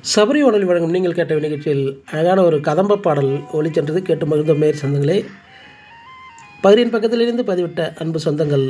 சபரி வானொலி வழங்கும் நீங்கள் கேட்ட நிகழ்ச்சியில் அழகான ஒரு கதம்ப பாடல் ஒளிச்சென்றது கேட்டு மகிழ்ந்த மேற் சொந்தங்களே பகுதியின் பக்கத்திலிருந்து பதிவிட்ட அன்பு சொந்தங்கள்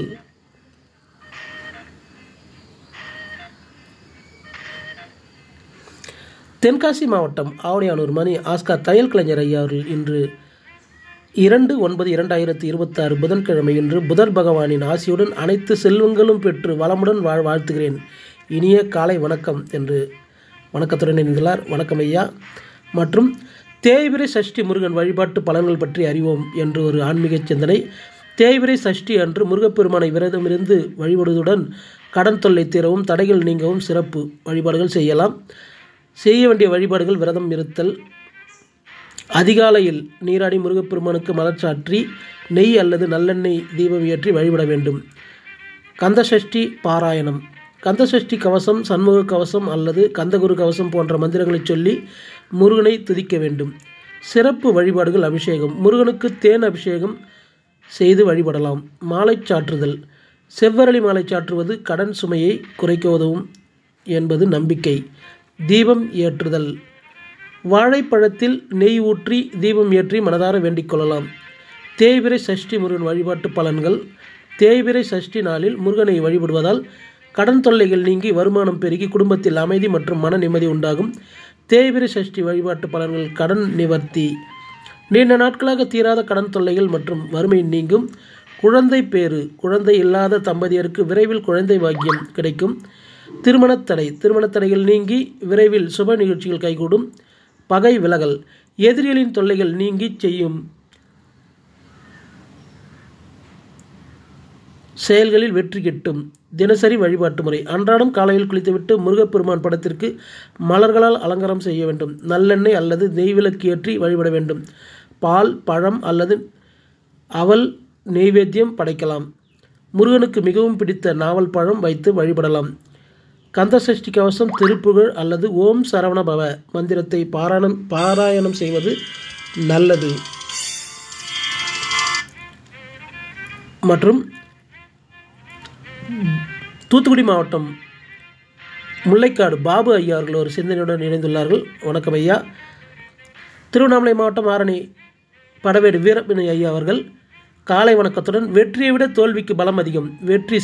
தென்காசி மாவட்டம் ஆவணியானூர் மணி ஆஸ்கார் தையல் கலைஞர் ஐயா அவர்கள் இன்று இரண்டு ஒன்பது இரண்டாயிரத்தி இருபத்தாறு புதன்கிழமை இன்று புதர் பகவானின் ஆசியுடன் அனைத்து செல்வங்களும் பெற்று வளமுடன் வாழ் வாழ்த்துகிறேன் இனிய காலை வணக்கம் என்று வணக்கத்துடன் இணைந்துள்ளார் வணக்கம் ஐயா மற்றும் தேய்பிரை சஷ்டி முருகன் வழிபாட்டு பலன்கள் பற்றி அறிவோம் என்று ஒரு ஆன்மீக சிந்தனை தேய்பிரை சஷ்டி அன்று முருகப்பெருமானை விரதமிருந்து வழிபடுவதுடன் கடன் தொல்லை தீரவும் தடைகள் நீங்கவும் சிறப்பு வழிபாடுகள் செய்யலாம் செய்ய வேண்டிய வழிபாடுகள் விரதம் இருத்தல் அதிகாலையில் நீராடி முருகப்பெருமானுக்கு மலர்ச்சாற்றி நெய் அல்லது நல்லெண்ணெய் தீபம் ஏற்றி வழிபட வேண்டும் கந்தசஷ்டி பாராயணம் கந்தசஷ்டி கவசம் சண்முக கவசம் அல்லது கந்தகுரு கவசம் போன்ற மந்திரங்களை சொல்லி முருகனை துதிக்க வேண்டும் சிறப்பு வழிபாடுகள் அபிஷேகம் முருகனுக்கு தேன் அபிஷேகம் செய்து வழிபடலாம் மாலை சாற்றுதல் செவ்வரளி மாலை சாற்றுவது கடன் சுமையை குறைக்க உதவும் என்பது நம்பிக்கை தீபம் ஏற்றுதல் வாழைப்பழத்தில் நெய் ஊற்றி தீபம் ஏற்றி மனதார வேண்டிக் கொள்ளலாம் தேய்பிரை சஷ்டி முருகன் வழிபாட்டு பலன்கள் தேய்பிரை சஷ்டி நாளில் முருகனை வழிபடுவதால் கடன் தொல்லைகள் நீங்கி வருமானம் பெருகி குடும்பத்தில் அமைதி மற்றும் மன நிம்மதி உண்டாகும் தேய்பிரை சஷ்டி வழிபாட்டு பலன்கள் கடன் நிவர்த்தி நீண்ட நாட்களாக தீராத கடன் தொல்லைகள் மற்றும் வறுமை நீங்கும் குழந்தை பேறு குழந்தை இல்லாத தம்பதியருக்கு விரைவில் குழந்தை பாக்கியம் கிடைக்கும் திருமணத்தடை திருமணத்தடைகள் நீங்கி விரைவில் சுப நிகழ்ச்சிகள் கைகூடும் பகை விலகல் எதிரிகளின் தொல்லைகள் நீங்கி செய்யும் செயல்களில் வெற்றி கிட்டும் தினசரி வழிபாட்டு முறை அன்றாடம் காலையில் குளித்துவிட்டு முருகப்பெருமான் படத்திற்கு மலர்களால் அலங்காரம் செய்ய வேண்டும் நல்லெண்ணெய் அல்லது நெய்விளக்கு ஏற்றி வழிபட வேண்டும் பால் பழம் அல்லது அவல் நெய்வேத்தியம் படைக்கலாம் முருகனுக்கு மிகவும் பிடித்த நாவல் பழம் வைத்து வழிபடலாம் கந்தசஷ்டி கவசம் திருப்புகழ் அல்லது ஓம் சரவண பவ மந்திரத்தை பாராயணம் பாராயணம் செய்வது நல்லது மற்றும் தூத்துக்குடி மாவட்டம் முல்லைக்காடு பாபு ஐயா அவர்கள் ஒரு சிந்தனையுடன் இணைந்துள்ளார்கள் வணக்கம் ஐயா திருவண்ணாமலை மாவட்டம் ஆரணி படவேடு வீரப்பிணை ஐயா அவர்கள் காலை வணக்கத்துடன் வெற்றியை விட தோல்விக்கு பலம் அதிகம் வெற்றி